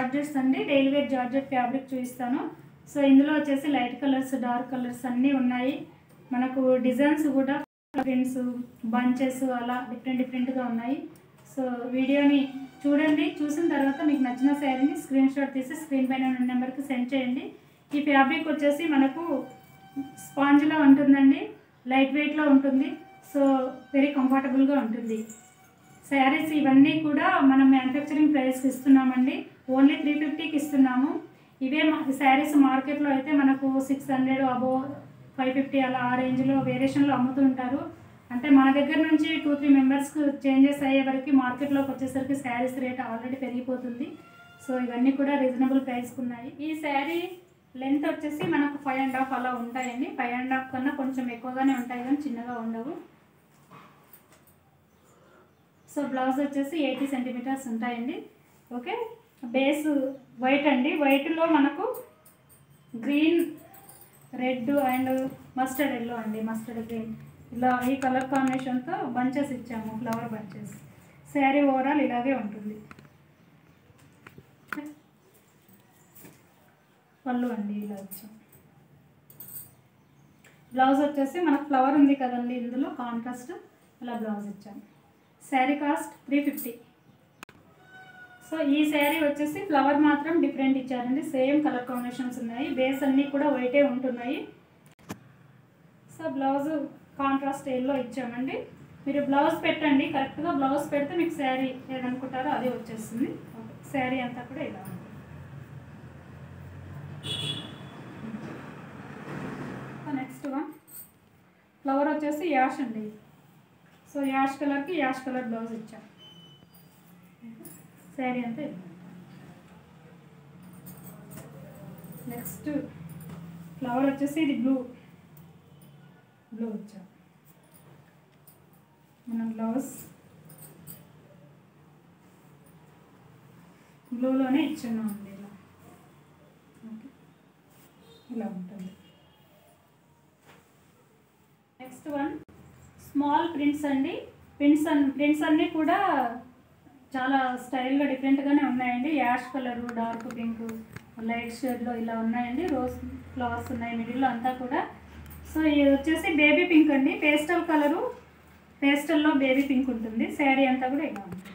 Georgettes అండి daily wear georgette fabric చూపిస్తాను so ఇందులో వచ్చేసి లైట్ కలర్స్ డార్క్ కలర్స్ అన్నీ ఉన్నాయి మనకు డిజైన్స్ కూడా ప్రింట్స్ బంచెస్ అలా డిఫరెంట్ డిఫరెంట్గా ఉన్నాయి సో వీడియోని చూడండి చూసిన తర్వాత మీకు నచ్చిన శారీని స్క్రీన్ షాట్ తీసి స్క్రీన్ పైన ఉన్న నెంబర్కి సెండ్ చేయండి ఈ ఫ్యాబ్రిక్ వచ్చేసి మనకు స్పాంజ్లో ఉంటుందండి లైట్ వెయిట్లో ఉంటుంది సో వెరీ కంఫర్టబుల్గా ఉంటుంది శారీస్ ఇవన్నీ కూడా మనం మ్యానుఫ్యాక్చరింగ్ ప్రైస్కి ఇస్తున్నామండి ఓన్లీ త్రీ ఫిఫ్టీకి ఇస్తున్నాము ఇవే శారీస్ మార్కెట్లో అయితే మనకు six hundred above five fifty అలా ఆ రేంజ్లో వేరియేషన్లో అమ్ముతుంటారు అంటే మన దగ్గర నుంచి టూ త్రీ మెంబర్స్కి చేంజెస్ అయ్యే వరకు మార్కెట్లోకి వచ్చేసరికి శారీస్ రేట్ ఆల్రెడీ పెరిగిపోతుంది సో ఇవన్నీ కూడా రీజనబుల్ ప్రైస్కి ఉన్నాయి ఈ శారీ లెంత్ వచ్చేసి మనకు ఫైవ్ అండ్ హాఫ్ అలా ఉంటాయండి ఫైవ్ అండ్ హాఫ్ కన్నా కొంచెం ఎక్కువగానే ఉంటాయి కానీ చిన్నగా ఉండవు సో బ్లౌజ్ వచ్చేసి ఎయిటీ సెంటీమీటర్స్ ఉంటాయండి ఓకే బేస్ వైట్ అండి వైట్లో మనకు green red and mustard yellow అండి మస్టర్డ్ గ్రీన్ ఇలా ఈ కలర్ కాంబినేషన్తో బంచెస్ ఇచ్చాము ఫ్లవర్ బంచెస్ శారీ ఓవరాల్ ఇలాగే ఉంటుంది పళ్ళు అండి ఇలా వచ్చాం బ్లౌజ్ వచ్చేసి మనకు ఫ్లవర్ ఉంది కదండి ఇందులో కాంట్రాస్ట్ అలా బ్లౌజ్ ఇచ్చాము saree cost three fifty so ఈ శారీ వచ్చేసి ఫ్లవర్ మాత్రం డిఫరెంట్ ఇచ్చారండి సేమ్ కలర్ కాంబినేషన్స్ ఉన్నాయి బేస్ అన్నీ కూడా వైటే ఉంటున్నాయి సో బ్లౌజ్ కాంట్రాస్ట్ ఎల్లో ఇచ్చామండి మీరు బ్లౌజ్ పెట్టండి కరెక్ట్గా బ్లౌజ్ పెడితే మీకు శారీ ఏదనుకుంటారో అదే వచ్చేస్తుంది ఓకే శారీ అంతా కూడా ఇలా ఉంది నెక్స్ట్ వన్ ఫ్లవర్ వచ్చేసి యాష్ అండి సో యాష్ కలర్కి యాష్ కలర్ బ్లౌజ్ ఇచ్చాం శారీ అంతా ఇలా ఉంది. నెక్స్ట్ ఫ్లవర్ వచ్చేసి ఇది బ్లూ బ్లూ వచ్చాం మన బ్లౌజ్ బ్లూలోనే ఇచ్చున్నాం అండి ఇలా ఓకే ఇలా ఉంటుంది నెక్స్ట్ వన్ స్మాల్ ప్రింట్స్ అండి ప్రింట్స్ అన్ ప్రింట్స్ అన్నీ కూడా చాలా స్టైల్గా డిఫరెంట్గానే ఉన్నాయండి ash colour dark pink light షేడ్లో ఇలా ఉన్నాయండి రోజ్ ఫ్లవర్స్ ఉన్నాయి మిడిల్లో అంతా కూడా సో ఇది వచ్చేసి బేబీ పింక్ అండి పేస్టల్ కలరు పేస్టల్లో బేబీ పింక్ ఉంటుంది శారీ అంతా కూడా ఇలా ఉంటుంది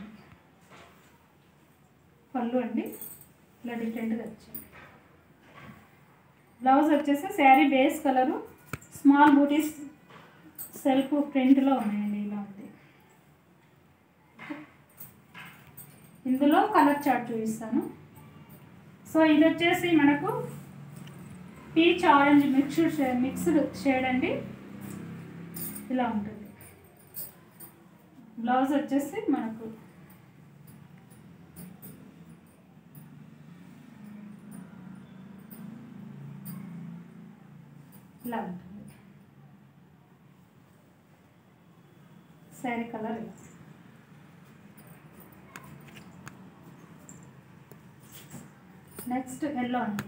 పళ్ళు అండి ఇలా డిఫరెంట్గా వచ్చింది బ్లౌజ్ వచ్చేసి saree base colour small booties self ప్రింట్లో ఉన్నాయండి ఇలా ఉంది ఇందులో కలర్ చార్ట్ చూపిస్తాను సో ఇది వచ్చేసి మనకు peach orange mixed shade mixed shade అండి ఇలా ఉంటుంది బ్లౌజ్ వచ్చేసి మనకు ఇలా ఉంటుంది శారీ కలర్ ఇలా నెక్స్ట్ ఎల్లో అండి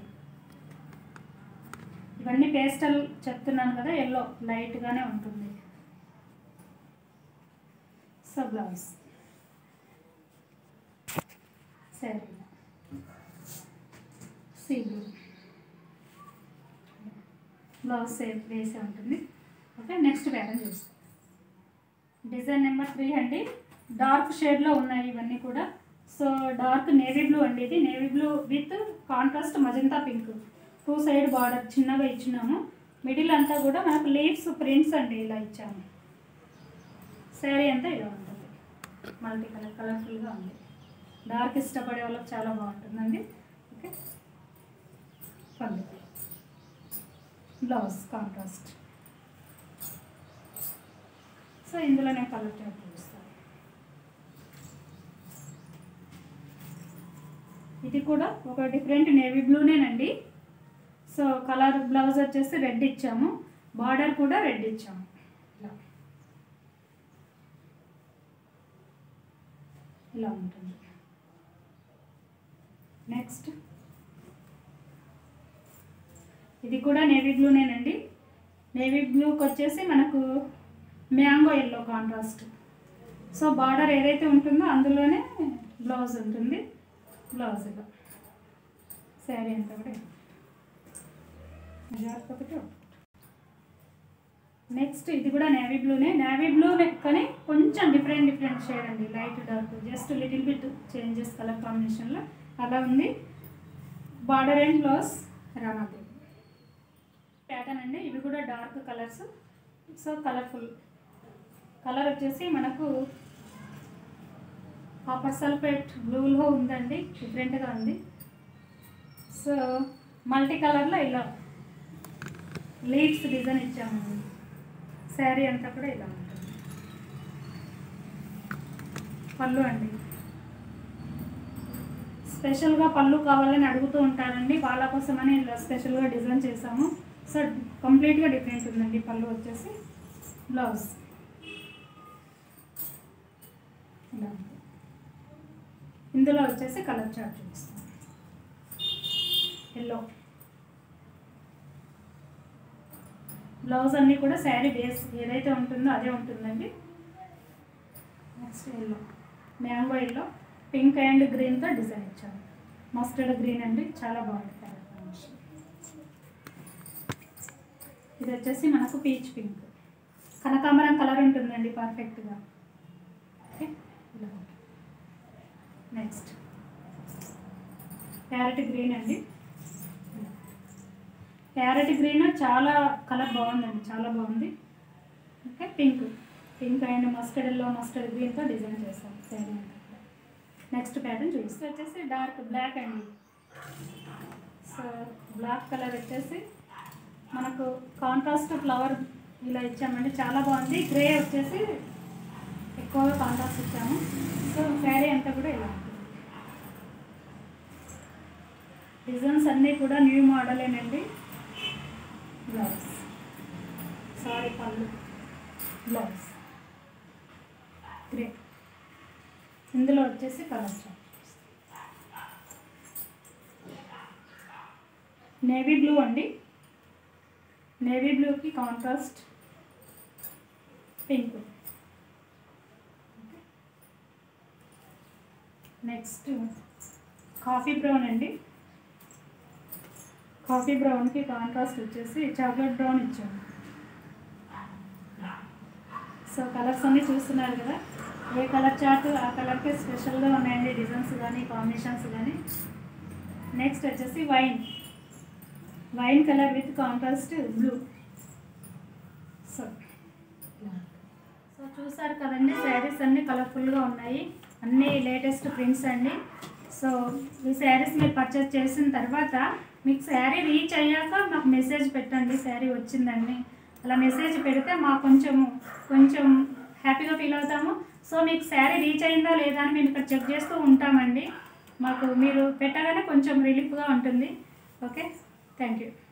ఇవన్నీ పేస్టల్ చెప్తున్నాను కదా ఎల్లో లైట్గానే ఉంటుంది సో బ్లౌజ్ సరే సీ బ్లూ బ్లౌజ్ సేఫ్ వేసే ఉంటుంది ఓకే నెక్స్ట్ ప్యాటర్న్ చూస్తాం డిజైన్ నెంబర్ త్రీ అండి డార్క్ షేడ్లో ఉన్నాయి ఇవన్నీ కూడా సో డార్క్ నేవీ బ్లూ అండి ఇది navy blue with contrast magenta pink two side border చిన్నగా ఇచ్చినాము మిడిల్ అంతా కూడా మనకు లీవ్స్ ప్రింట్స్ అండి ఇలా ఇచ్చాము శారీ అంతా ఇలా ఉంటుంది మల్టీ కలర్ కలర్ఫుల్గా ఉంది డార్క్ ఇష్టపడే వాళ్ళకి చాలా బాగుంటుందండి ఓకే పళ్ళు బ్లౌజ్ కాంట్రాస్ట్ సో ఇందులో నేను కలర్ చార్ట్ చూపిస్తాను ఇది కూడా ఒక డిఫరెంట్ నేవీ బ్లూనేనండి సో కలర్ బ్లౌజ్ వచ్చేసి రెడ్ ఇచ్చాము బార్డర్ కూడా రెడ్ ఇచ్చాము ఇలా ఇలా ఉంటుంది నెక్స్ట్ ఇది కూడా నేవీ బ్లూనేనండి నేవీ బ్లూకి వచ్చేసి మనకు mango yellow contrast so border ఏదైతే ఉంటుందో అందులోనే బ్లౌజ్ ఉంటుంది బ్లౌజ్ ఇలా శారీ అంతా కూడా ఇలా. జాగ్రత్త ఒకటి ఒకటి. నెక్స్ట్ ఇది కూడా నేవీ బ్లూనే నేవీ బ్లూ కానీ కొంచెం డిఫరెంట్ డిఫరెంట్ షేడ్ అండి light dark just little bit changes colour కాంబినేషన్లో అలా ఉంది border and blouse Ramadevi pattern అండి ఇవి కూడా dark colours so colourful colour వచ్చేసి మనకు కాపర్ సల్ఫేట్ బ్లూలో ఉందండి డిఫరెంట్గా ఉంది సో మల్టీ కలర్లో ఇలా లీవ్స్ డిజైన్ ఇచ్చాము శారీ అంతా కూడా ఇలా ఉంటుంది పళ్ళు అండి స్పెషల్గా పళ్ళు కావాలని అడుగుతూ ఉంటారండి వాళ్ళ కోసమని ఇలా స్పెషల్గా డిజైన్ చేసాము సో కంప్లీట్గా డిఫరెంట్ ఉందండి పళ్ళు వచ్చేసి బ్లౌజ్ ఇలా ఉంది. ఇందులో వచ్చేసి కలర్ చార్ట్ చూపిస్తాం ఎల్లో బ్లౌజ్ అన్నీ కూడా శారీ బేస్ ఏదైతే ఉంటుందో అదే ఉంటుందండి next yellow mango yellow pink and గ్రీన్తో డిజైన్ ఇచ్చాము మస్టర్డ్ గ్రీన్ అండి చాలా బాగుంది కలర్ కాంబినేషన్ ఇది వచ్చేసి మనకు పీచ్ పింక్ కనకాంబరం కలర్ ఉంటుందండి పర్ఫెక్ట్గా ఓకే ఇలా ఉంటుంది. నెక్స్ట్ ప్యారెట్ గ్రీన్ అండి ప్యారెట్ గ్రీన్ చాలా కలర్ బాగుందండి చాలా బాగుంది okay pink pink and mustard yellow mustard గ్రీన్తో డిజైన్ చేస్తాం సేమ్ నెక్స్ట్ ప్యాటర్న్ చూపిస్తే వచ్చేసి డార్క్ బ్లాక్ అండి సో బ్లాక్ కలర్ వచ్చేసి మనకు కాంట్రాస్ట్ ఫ్లవర్ ఇలా ఇచ్చామండి చాలా బాగుంది గ్రే వచ్చేసి ఎక్కువగా కాంట్రాస్ట్ ఇచ్చాము సో శారీ అంతా కూడా ఇలా ఉంటుంది డిజైన్స్ అన్నీ కూడా న్యూ మోడలేనండి బ్లౌజ్ సారీ పళ్ళు బ్లౌజ్ గ్రే ఇందులో వచ్చేసి కలర్ చార్ట్ నేవీ బ్లూ అండి నేవీ బ్లూకి contrast pink next coffee brown అండి కాఫీ బ్రౌన్కి కాంట్రాస్ట్ వచ్చేసి చాక్లెట్ బ్రౌన్ ఇచ్చాము సో కలర్స్ అన్నీ చూస్తున్నారు కదా ఏ కలర్ చార్ట్ ఆ కలర్కి స్పెషల్గా ఉన్నాయండి డిజైన్స్ కానీ కాంబినేషన్స్ కానీ నెక్స్ట్ వచ్చేసి wine wine colour with contrast blue so so చూసారు కదండి శారీస్ అన్నీ కలర్ఫుల్గా ఉన్నాయి అన్నీ లేటెస్ట్ ప్రింట్స్ అండి సో ఈ శారీస్ మీరు పర్చేస్ చేసిన తర్వాత మీకు శారీ రీచ్ అయ్యాక మాకు మెసేజ్ పెట్టండి శారీ వచ్చిందండి అలా మెసేజ్ పెడితే మాకు కొంచెం కొంచెం హ్యాపీగా ఫీల్ అవుతాము సో మీకు శారీ రీచ్ అయిందా లేదా అని మేము ఇక్కడ చెక్ చేస్తూ ఉంటామండి మాకు మీరు పెట్టగానే కొంచెం రిలీఫ్గా ఉంటుంది ఓకే థ్యాంక్ యూ